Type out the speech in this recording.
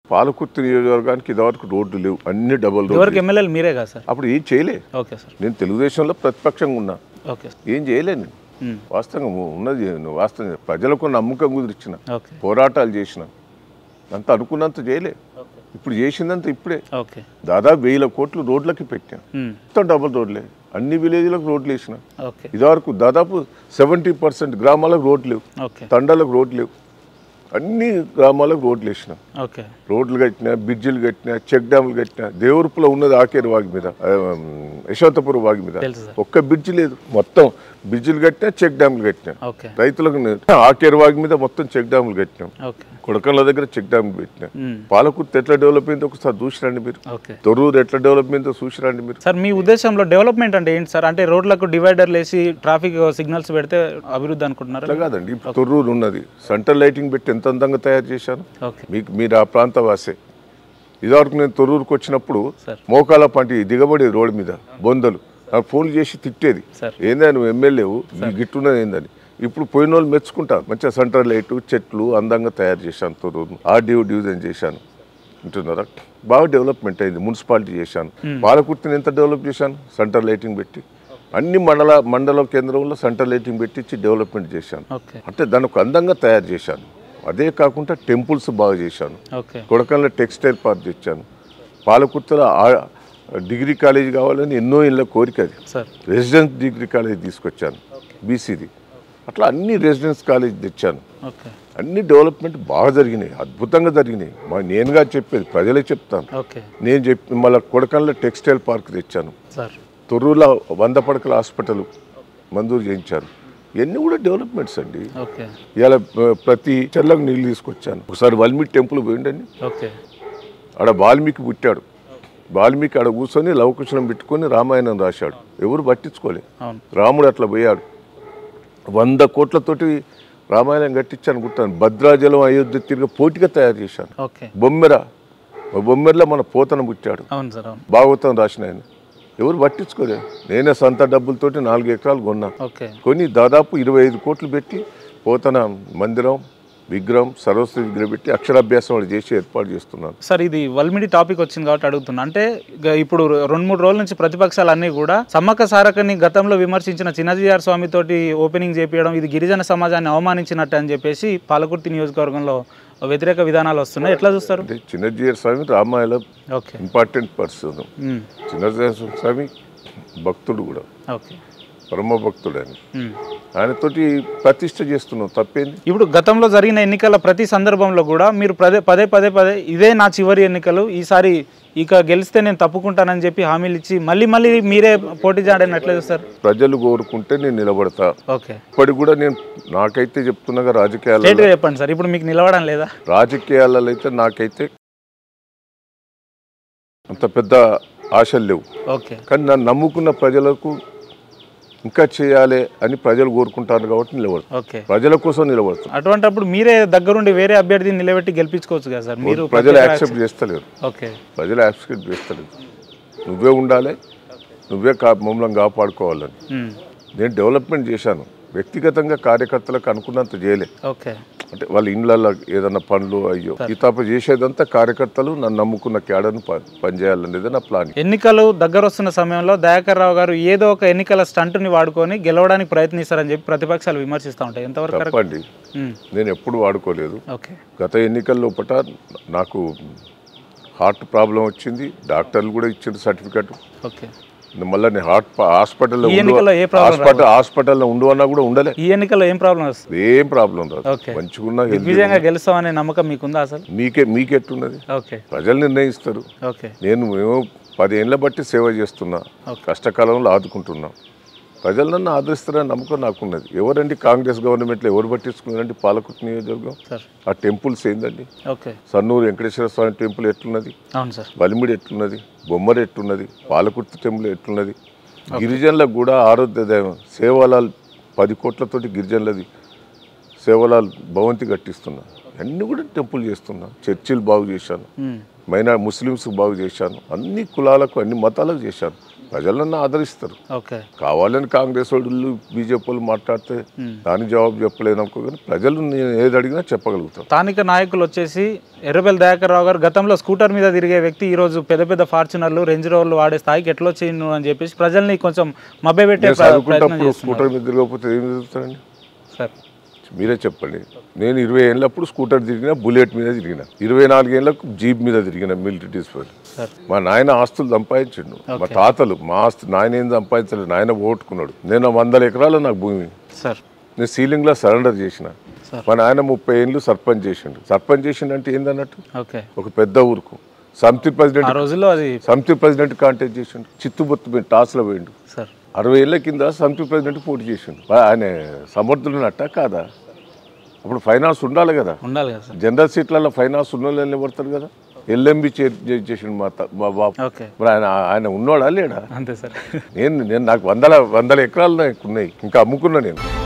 పాలకుర్తి నియోజకవర్గానికి ఇదివరకు రోడ్లు లేవు అన్ని డబల్ ఎవరికి రోడ్లు ఎమ్మెల్యేలు మీరే కదా సార్ అప్పుడు ఏం చేయలే ఓకే సార్ నేను తెలుగుదేశంలో ప్రతిపక్షంగా ఉన్నా ఓకే సార్ ఏం చేయలేను నేను. మ్మ్. వాస్తవంగా ఉన్నది వాస్తవం ప్రజలకు నమ్మకం కుదిరిచ్చిన ఓకే పోరాటాలు చేసిన అంత అనుకున్నంత చేయలే ఓకే ఇప్పుడు చేసిందంత ఇప్పుడే ఓకే దాదాపు వేల కోట్లు రోడ్లకి పెట్టాం మ్మ్. మొత్తం డబుల్ రోడ్లే అన్ని విలేజ్లకు రోడ్లు వేసిన ఓకే ఇదివరకు దాదాపు సెవెంటీ పర్సెంట్ గ్రామాలకు రోడ్లు లేవు ఓకే తండాలకు రోడ్లు లేవు అన్ని గ్రామాలకు రోడ్లు వేసిన ఓకే రోడ్లు కట్టినా బ్రిడ్జిలు కట్టినా చెక్ డ్యాములు కట్టినా దేవరపులో ఉన్నది ఆకేరు వాగి మీద ఆ, యశోతపురం వాగి మీద తెలుసు సార్ ఒక్క బ్రిడ్జి లేదు మొత్తం బ్రిడ్జిలు కట్టినా చెక్ డ్యాములు కట్టినా ఓకే రైతులకు నే- ఆకేరు వాగి మీద మొత్తం చెక్ డ్యాములు కట్టినాం ఓకే కొడకండ్ల దగ్గర చెక్ డ్యాములు పెట్టినా మ్మ్. పాలకుర్తి ఎట్లా డెవలప్ అయిందో ఒకసారి చూసిరండి మీరు ఓకే తొర్రూరు ఎట్లా డెవలప్ అయిందో చూసిరండి మీరు సార్ మీ ఉద్దేశంలో డెవలప్మెంట్ అంటే ఏంటి సార్ అంటే రోడ్లకు డివైడర్లు వేసి ట్రాఫిక్ సిగ్నల్స్ పెడితే అభివృద్ధి అనుకుంటున్నారా అట్లా కాదండి ఇప్పుడు తొర్రూరు ఉన్నది సెంటర్ లైటింగ్ పెట్టి ఎంత అందంగా తయారు చేశాను ఓకే మీకు మీరు ఆ ప్రాంత వాసే ఇదివరకు నేను తొర్రూరుకు వచ్చినప్పుడు సార్ మోకాల పంటి దిగబడి రోడ్డు మీద బొందలు నాకు ఫోన్లు చేసి తిట్టేది సార్ ఏందని నువ్వు ఎమ్మెల్యేవు ఈ గిట్టున్నది ఏందని ఇప్పుడు పోయిన వాళ్ళు మెచ్చుకుంటారు మంచిగా సెంటర్ లైట్ చెట్లు అందంగా తయారు చేశాను తొర్రూరు ఆర్డీఓ డివిజన్ చేశాను వింటున్నారా బాగా డెవలప్మెంట్ అయింది మున్సిపాలిటీ చేశాను పాలకుర్తిని ఎంత డెవలప్ చేశాను సెంటర్ లైటింగ్ పెట్టి అన్ని మండల మండల కేంద్రంలో సెంటర్ లైటింగ్ పెట్టించి డెవలప్మెంట్ చేశాను ఓకే అంటే దానికి అందంగా తయారు చేశాను అదే కాకుండా టెంపుల్స్ బాగా చేశాను ఓకే కొడకంలో టెక్స్టైల్ పార్క్ తెచ్చాను పాలకుర్తిలో ఆ- డిగ్రీ కాలేజ్ కావాలని ఎన్నో ఇళ్ళ కోరిక అది సార్ రెసిడెన్స్ డిగ్రీ కాలేజ్ తీసుకొచ్చాను బీసీది అట్లా అన్ని రెసిడెన్స్ కాలేజ్ తెచ్చాను ఓకే అన్ని డెవలప్మెంట్ బాగా జరిగినాయి అద్భుతంగా జరిగినాయి మా నేనుగా చెప్పేది ప్రజలే చెప్తాను ఓకే నేను చెప్పి మళ్ళీ కొడకంలో టెక్స్టైల్ పార్క్ తెచ్చాను సార్ తొర్రూరులో వంద పడకల హాస్పిటల్ మంజూరు చేయించాను ఇవన్నీ కూడా డెవలప్మెంట్స్ అండి ఓకే ఇలా ప్రతి చెల్లకు నీళ్ళు తీసుకొచ్చాను ఒకసారి వాల్మీకి టెంపుల్ పోయిండండి ఓకే ఆడ వాల్మీకి పుట్టాడు వాల్మీకి ఆడ కూర్చొని లవకుశలం పెట్టుకొని రామాయణం రాశాడు ఎవరు పట్టించుకోలే అవును రాముడు అట్లా పోయాడు వంద కోట్లతోటి రామాయణం కట్టించాను గుర్తాను భద్రాచలం అయోధ్య తిరిగి పోటీగా తయారు చేశాను ఓకే బొమ్మెర బొమ్మెరలో మన పోతన పుట్టాడు అవును సార్ అవును భాగవతం రాసిన ఆయన ఎవరు పట్టించుకోలే నేనే సొంత డబ్బులతోటి నాలుగు ఎకరాలు కొన్నా ఓకే కొని దాదాపు ఇరవై ఐదు కోట్లు పెట్టి పోతన మందిరం విగ్రహం సరస్వతి విగ్రహం పెట్టి అక్షరాభ్యాసం వాడు చేసి ఏర్పాటు చేస్తున్నాను సార్ ఇది వల్మిడి టాపిక్ వచ్చింది కాబట్టి అడుగుతున్నా అంటే ఇక ఇప్పుడు రెండు మూడు రోజుల నుంచి ప్రతిపక్షాలు అన్నీ కూడా సమ్మక్క సారకని గతంలో విమర్శించిన చిన్నజీఆర్ స్వామి తోటి ఓపెనింగ్ చేపించడం ఇది గిరిజన సమాజాన్ని అవమానించినట్టు అని చెప్పేసి పాలకుర్తి నియోజకవర్గంలో వ్యతిరేక విధానాలు వస్తున్నాయి ఎట్లా చూస్తారు అంటే Chinnajeeyar Swamy Ramayana okay important person um, Chinnajeeyar Swamy భక్తుడు కూడా ఓకే పరమ భక్తుడు ఆయన ఉమ్. ఆయనతోటి ప్రతిష్ట చేస్తున్నాం తప్పేంది ఇప్పుడు గతంలో జరిగిన ఎన్నికల ప్రతి సందర్భంలో కూడా మీరు పదే పదే పదే పదే ఇదే నా చివరి ఎన్నికలు ఈసారి ఇక గెలిస్తే నేను తప్పుకుంటానని చెప్పి హామీలు ఇచ్చి మళ్ళీ మళ్ళీ మీరే పోటీ చేయడానికి ఎట్లా చూస్తారు ప్రజలు కోరుకుంటే నేను నిలబడతా ఓకే ఇప్పటికి కూడా నేను నాకైతే చెప్తున్నాగా రాజకీయాలలో స్ట్రేట్గా చెప్పండి సార్ ఇప్పుడు మీకు నిలవడం లేదా రాజకీయాలలో అయితే నాకైతే అంత పెద్ద ఆశలు లేవు ఓకే కానీ నన్ను నమ్ముకున్న ప్రజలకు ఇంకా చేయాలి అని ప్రజలు కోరుకుంటారు కాబట్టి నిలబడతాను ఓకే ప్రజల కోసం నిలబడతాను అటువంటప్పుడు మీరే దగ్గరుండి వేరే అభ్యర్థిని నిలబెట్టి గెలిపించుకోవచ్చు కదా సార్ మీరు ప్రజలు యాక్సెప్ట్ చేస్తలేరు ఓకే ప్రజలు యాక్సెప్ట్ చేస్తలేరు నువ్వే ఉండాలి నువ్వే కా మమ్మల్ని కాపాడుకోవాలని ఉమ్, నేను డెవలప్మెంట్ చేశాను వ్యక్తిగతంగా కార్యకర్తలకు అనుకున్నంత చేయలే ఓకే అంటే వాళ్ళ ఇండ్లలో ఏదన్నా పనులు అయ్యో ఈ తప్ప చేసేదంతా కార్యకర్తలు నన్ను నమ్ముకున్న క్యాడర్ను ప- పనిచేయాలనేది నా ప్లాన్ ఎన్నికలు దగ్గర వస్తున్న సమయంలో దయాకర్ రావు గారు ఏదో ఒక ఎన్నికల స్టంట్ని వాడుకొని గెలవడానికి ప్రయత్నిస్తారని చెప్పి ప్రతిపక్షాలు విమర్శిస్తూ ఉంటాయి ఎంతవరకు కరెక్ట్ తప్పండి నేను ఎప్పుడు వాడుకోలేదు ఓకే గత ఎన్నికల లోపట నాకు హార్ట్ ప్రాబ్లం వచ్చింది డాక్టర్లు కూడా ఇచ్చిన సర్టిఫికెట్ ఓకే మళ్ళీ నేను హార్ట్ హాస్పిటల్లో ఈ ఎన్నికల్లో ఏ problem హాస్పిటల్ హాస్పిటల్లో ఉండు అన్నా కూడా ఉండలే ఈ ఎన్నికల్లో ఏం ప్రాబ్లం వస్తుంది ఏం ప్రాబ్లం రాదు ఓకే మంచిగున్నా healthy దిగ్విజయంగా గెలుస్తామనే నమ్మకం మీకుందా అసలు మీకే మీకెట్టున్నది ఓకే ప్రజలు నిర్ణయిస్తారు ఓకే నేను మేము పదేళ్ళ బట్టి సేవ చేస్తున్నా కష్టకాలంలో ఆదుకుంటున్నా ప్రజలు నన్ను ఆదరిస్తారని నమ్మకం నాకున్నది ఎవరండి కాంగ్రెస్ గవర్నమెంట్లో ఎవరు పట్టించుకున్నారండి పాలకుర్తి నియోజకవర్గం సార్ ఆ టెంపుల్స్ ఏందండి ఓకే సన్నూరు వెంకటేశ్వర స్వామి టెంపుల్ ఎట్లున్నది అవును సార్ బలిమిడి ఎట్లున్నది బొమ్మరి ఎట్లున్నది పాలకుర్తి టెంపుల్ ఎట్లున్నది గిరిజనులకు కూడా ఆరోగ్య దైవం సేవలాల్ పది కోట్లతోటి గిరిజనులది సేవలాల్ భవంతి కట్టిస్తున్నా అన్నీ కూడా టెంపుల్ చేస్తున్నా చర్చిలు బాగు చేశాను ఉమ్, మైనా ముస్లిమ్స్ బాగు చేశాను అన్ని కులాలకు అన్ని మతాలకు చేశాను ప్రజలన్నా ఆదరిస్తారు ఓకే కావాలని కాంగ్రెస్ వాళ్ళు బీజేపీ వాళ్ళు మాట్లాడితే దాని జవాబు చెప్పలేను అనుకో కానీ ప్రజలు నేను ఏది అడిగినా చెప్పగలుగుతాను స్థానిక నాయకులు వచ్చేసి ఎర్రబెల్లి దయాకర్ రావు గారు గతంలో స్కూటర్ మీద తిరిగే వ్యక్తి ఈ రోజు పెద్ద పెద్ద ఫార్చునర్లు రేంజ్ రోవర్లు వాడే స్థాయికి ఎట్లా వచ్చిండు అని చెప్పేసి ప్రజల్ని కొంచెం మభ్యపెట్టే నేను ప్ర- ప్రయత్నం చదువుకుంటప్పుడు చేస్తున్నారు స్కూటర్ మీద తిరగకపోతే ఏం తిరుగుతారండి సార్ మీరే చెప్పండి నేను ఇరవై ఏళ్ళప్పుడు స్కూటర్ తిరిగిన బుల్లెట్ మీద తిరిగిన ఇరవై నాలుగేళ్లకు జీప్ మీద తిరిగిన మిలిటరీ డిస్ప్లే సార్ మా నాయన ఆస్తులు సంపాదించిండు మా తాతలు మా ఆస్తు నాయన ఏం సంపాదించలేదు నాయన ఓటుకున్నాడు నేను వందల ఎకరాలు నాకు భూమి సార్ నేను సీలింగ్లో సరెండర్ చేసిన సార్. మా నాయన ముప్పై ఏళ్ళు సర్పంచ్ చేసిండు సర్పంచ్ చేసిండు అంటే ఏందన్నట్టు ఓకే ఒక పెద్ద ఊరుకు సమితి ఆ ప్రెసిడెంట్ రోజుల్లో అది సమితి ప్రెసిడెంట్ కాంటాక్ట్ చేసిండు చిత్తుబొత్తు పోయి టాస్లో పోయిండు సార్ అరవై ఏళ్ళ కింద సమితి ప్రెసిడెంట్ పోటీ చేసిండు బా- ఆయన సమర్థులున్నట్ట కాదా అప్పుడు ఫైనాన్స్ ఉండాలి కదా ఉండాలి కదా సార్ జనరల్ సీట్లలో ఫైనాన్స్ ఉన్న వాళ్ళు పడతారు కదా ఎల్ఎంబి చేసిండు మా త- మా బాబు ఓకే మరి ఆయన ఆయన ఉన్నోడా లేడా అంతే సార్ నేను నేను నాకు వందల వందల ఎకరాలు నాకు ఉన్నాయి ఇంకా అమ్ముకున్నా నేను